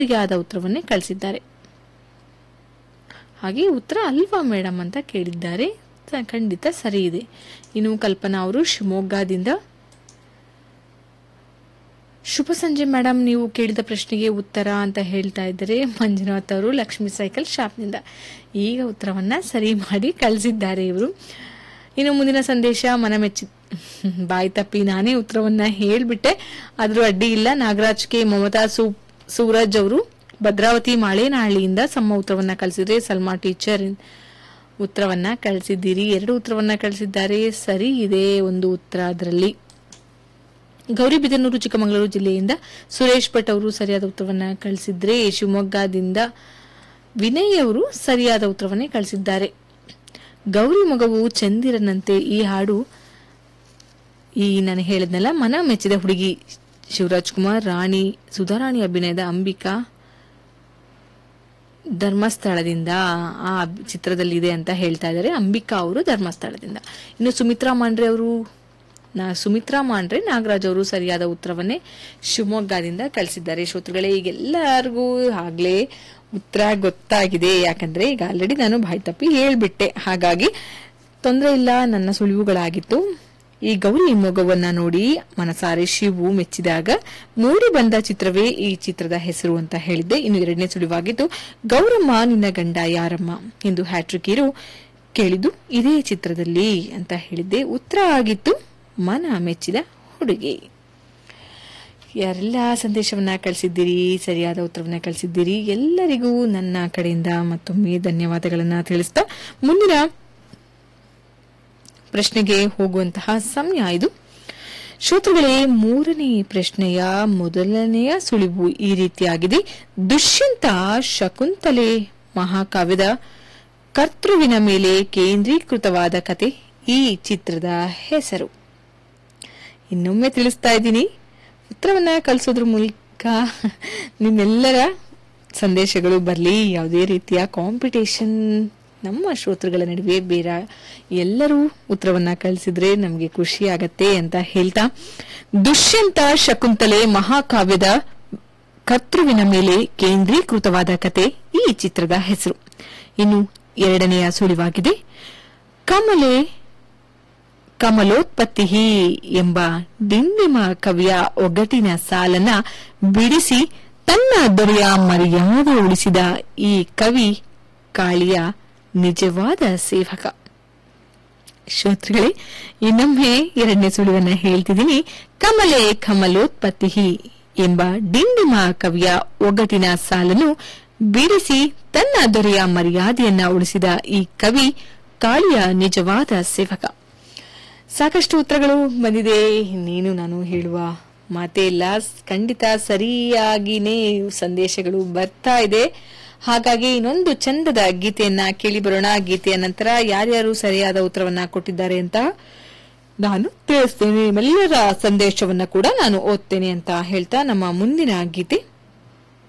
ಸರಿಯಾದ ಉತ್ತರವನ್ನೇ ಕಳಿಸಿದ್ದಾರೆ ಹಾಗೆ ಉತ್ತರ ಅಲ್ವಾ ಮೇಡಮ್ ಅಂತ ಕೇಳಿದ್ದಾರೆ ಸ- ಖಂಡಿತ ಸರಿ ಇದೆ ಇನ್ನು ಕಲ್ಪನಾ ಅವರು ಶಿವಮೊಗ್ಗದಿಂದ ಶುಭ ಸಂಜೆ ಮೇಡಮ್ ನೀವು ಕೇಳಿದ ಪ್ರಶ್ನೆಗೆ ಉತ್ತರ ಅಂತ ಹೇಳ್ತಾ ಇದ್ದಾರೆ ಮಂಜುನಾಥ್ ಅವರು ಲಕ್ಷ್ಮೀ ಸೈಕಲ್ ಶಾಪ್ನಿಂದ ಈಗ ಉತ್ತರವನ್ನ ಸರಿ ಮಾಡಿ ಕಳಿಸಿದ್ದಾರೆ ಇವರು ಇನ್ನು ಮುಂದಿನ ಸಂದೇಶ ಮನಮೆಚ್ಚಿ ಬಾಯಿ ತಪ್ಪಿ ನಾನೇ ಉತ್ತರವನ್ನ ಹೇಳ್ಬಿಟ್ಟೆ ಆದ್ರೂ ಅಡ್ಡಿ ಇಲ್ಲ ನಾಗರಾಜ್ ಕೆ ಮಮತಾ ಸೂ ಸೂರಜ್ ಅವರು ಭದ್ರಾವತಿ ಮಾಳೇನಹಳ್ಳಿಯಿಂದ ಸಮ ಉತ್ತರವನ್ನ ಕಳಿಸಿದ್ರೆ ಸಲ್ಮಾ ಟೀಚರ್ ಉತ್ತರವನ್ನ ಕಳಿಸಿದ್ದೀರಿ ಎರಡು ಉತ್ತರವನ್ನ ಕಳಿಸಿದ್ದಾರೆ ಸರಿ ಇದೆ ಒಂದು ಉತ್ತರ ಅದರಲ್ಲಿ ಗೌರಿಬಿದನೂರು ಚಿಕ್ಕಮಗಳೂರು ಜಿಲ್ಲೆಯಿಂದ ಸುರೇಶ್ ಭಟ್ ಅವರು ಸರಿಯಾದ ಉತ್ತರವನ್ನ ಕಳಿಸಿದ್ರೆ ಶಿವಮೊಗ್ಗದಿಂದ ವಿನಯ್ ಅವರು ಸರಿಯಾದ ಉತ್ತರವನ್ನೇ ಕಳಿಸಿದ್ದಾರೆ ಗೌರಿ ಮಗವು ಚಂದಿರನಂತೆ ಈ ಹಾಡು ಈ ನಾನು ಹೇಳಿದ್ನಲ್ಲ ಮನ ಮೆಚ್ಚಿದ ಹುಡುಗಿ ಶಿವರಾಜ್ ಕುಮಾರ್ ರಾಣಿ ಸುಧಾರಾಣಿ ಅಭಿನಯದ ಅಂಬಿಕಾ ಧರ್ಮಸ್ಥಳದಿಂದ ಆ ಚಿತ್ರದಲ್ಲಿದೆ ಅಂತ ಹೇಳ್ತಾ ಇದ್ದಾರೆ ಅಂಬಿಕಾ ಅವರು ಧರ್ಮಸ್ಥಳದಿಂದ ಇನ್ನು ಸುಮಿತ್ರಾ ಮಾಂಡ್ರೆ ಅವರು ನಾ ಸುಮಿತ್ರಾ ಮಾಂಡ್ರೆ ನಾಗರಾಜ್ ಅವರು ಸರಿಯಾದ ಉತ್ತರವನ್ನೇ ಶಿವಮೊಗ್ಗದಿಂದ ಕಳಿಸಿದ್ದಾರೆ ಶ್ರೋತೃಗಳೇ ಈಗೆಲ್ಲರಿಗೂ ಆಗ್ಲೇ ಉತ್ತರ ಗೊತ್ತಾಗಿದೆ ಯಾಕಂದ್ರೆ ಈಗ ಆಲ್ರೆಡಿ ನಾನು ಬಾಯಿ ತಪ್ಪಿ ಹೇಳ್ಬಿಟ್ಟೆ ಹಾಗಾಗಿ ತೊಂದರೆ ಇಲ್ಲ ನನ್ನ ಸುಳಿವುಗಳಾಗಿತ್ತು ಈ ಗೌರಿ ಮೊಗವನ್ನ ನೋಡಿ ಮನಸಾರೆ ಶಿವು ಮೆಚ್ಚಿದಾಗ ಮೂಡಿ ಬಂದ ಚಿತ್ರವೇ ಈ ಚಿತ್ರದ ಹೆಸರು ಅಂತ ಹೇಳಿದ್ದೆ ಇನ್ನು ಎರಡನೇ ಸುಳಿವಾಗಿದ್ದು ಗೌರಮ್ಮ ನಿನ್ನ ಗಂಡ ಯಾರಮ್ಮ ಎಂದು ಹ್ಯಾಟ್ರಿಕ್ ಇರು ಕೇಳಿದ್ದು ಇದೇ ಚಿತ್ರದಲ್ಲಿ ಅಂತ ಹೇಳಿದ್ದೆ ಉತ್ತರ ಆಗಿತ್ತು ಮನ ಮೆಚ್ಚಿದ ಹುಡುಗಿ ಯಾರೆಲ್ಲ ಸಂದೇಶವನ್ನ ಕಳಿಸಿದ್ದೀರಿ ಸರಿಯಾದ ಉತ್ತರವನ್ನ ಕಳಿಸಿದ್ದೀರಿ ಎಲ್ಲರಿಗೂ ನನ್ನ ಕಡೆಯಿಂದ ಮತ್ತೊಮ್ಮೆ ಧನ್ಯವಾದಗಳನ್ನ ತಿಳಿಸ್ತಾ ಮುಂದಿನ ಪ್ರಶ್ನೆಗೆ ಹೋಗುವಂತಹ ಸಮಯ ಇದು ಶ್ರೋತೃಗಳೇ ಮೂರನೇ ಪ್ರಶ್ನೆಯ ಮೊದಲನೆಯ ಸುಳಿವು ಈ ರೀತಿಯಾಗಿದೆ ದುಷ್ಯಂತ ಶಕುಂತಲೆ ಮಹಾಕಾವ್ಯದ ಕರ್ತೃವಿನ ಮೇಲೆ ಕೇಂದ್ರೀಕೃತವಾದ ಕತೆ ಈ ಚಿತ್ರದ ಹೆಸರು ಇನ್ನೊಮ್ಮೆ ತಿಳಿಸ್ತಾ ಇದ್ದೀನಿ ಉತ್ತರವನ್ನ ಕಳಿಸೋದ್ರ ಮೂಲಕ ನಿಮ್ಮೆಲ್ಲರ ಸಂದೇಶಗಳು ಬರಲಿ ಯಾವುದೇ ರೀತಿಯ ಕಾಂಪಿಟೇಷನ್ ನಮ್ಮ ಶ್ರೋತೃಗಳ ನಡುವೆ ಬೇರ ಎಲ್ಲರೂ ಉತ್ತರವನ್ನ ಕಳಿಸಿದ್ರೆ ನಮಗೆ ಖುಷಿ ಆಗತ್ತೆ ಅಂತ ಹೇಳ್ತಾ ದುಷ್ಯಂತ ಶಕುಂತಲೆ ಮಹಾಕಾವ್ಯದ ಕರ್ತೃವಿನ ಮೇಲೆ ಕೇಂದ್ರೀಕೃತವಾದ ಕತೆ ಈ ಚಿತ್ರದ ಹೆಸರು ಇನ್ನು ಎರಡನೆಯ ಸುಳಿವಾಗಿದೆ ಕಮಲೆ ಕಮಲೋತ್ಪತ್ತಿ ಎಂಬ ಡಿಂಡಿಮ ಕವಿಯ ಒಗ್ಗಟ್ಟಿನ ಸಾಲನ್ನ ಬಿಡಿಸಿ ತನ್ನ ದೊರೆಯ ಮರ್ಯಾದೆ ಉಳಿಸಿದ ಈ ಕವಿ ಕಾಳಿಯ ನಿಜವಾದ ಸೇವಕ ಶ್ರೋತೃಗಳೇ ಇನ್ನೊಮ್ಮೆ ಎರಡನೇ ಸುಳಿವನ್ನ ಹೇಳ್ತಿದ್ದೀನಿ ಕಮಲೆ ಕಮಲೋತ್ಪತ್ತಿ ಎಂಬ ಡಿಂಡಿಮ ಕವಿಯ ಒಗ್ಗಟ್ಟಿನ ಸಾಲನ್ನು ಬಿಡಿಸಿ ತನ್ನ ದೊರೆಯ ಮರ್ಯಾದೆಯನ್ನ ಉಳಿಸಿದ ಈ ಕವಿ ಕಾಳಿಯ ನಿಜವಾದ ಸೇವಕ ಸಾಕಷ್ಟು ಉತ್ತರಗಳು ಬಂದಿದೆ ಇನ್ನೇನು ನಾನು ಹೇಳುವ ಮಾತೇ ಇಲ್ಲ ಖಂಡಿತ ಸರಿಯಾಗಿನೇ ಸಂದೇಶಗಳು ಬರ್ತಾ ಇದೆ ಹಾಗಾಗಿ ಇನ್ನೊಂದು ಚಂದದ ಗೀತೆಯನ್ನ ಕೇಳಿ ಬರೋಣ ಗೀತೆಯ ನಂತರ ಯಾರ್ಯಾರು ಸರಿಯಾದ ಉತ್ತರವನ್ನ ಕೊಟ್ಟಿದ್ದಾರೆ ಅಂತ ನಾನು ತಿಳಿಸ್ತೇನೆ ನಿಮ್ಮೆಲ್ಲರ ಸಂದೇಶವನ್ನ ಕೂಡ ನಾನು ಓದ್ತೇನೆ ಅಂತ ಹೇಳ್ತಾ ನಮ್ಮ ಮುಂದಿನ ಗೀತೆ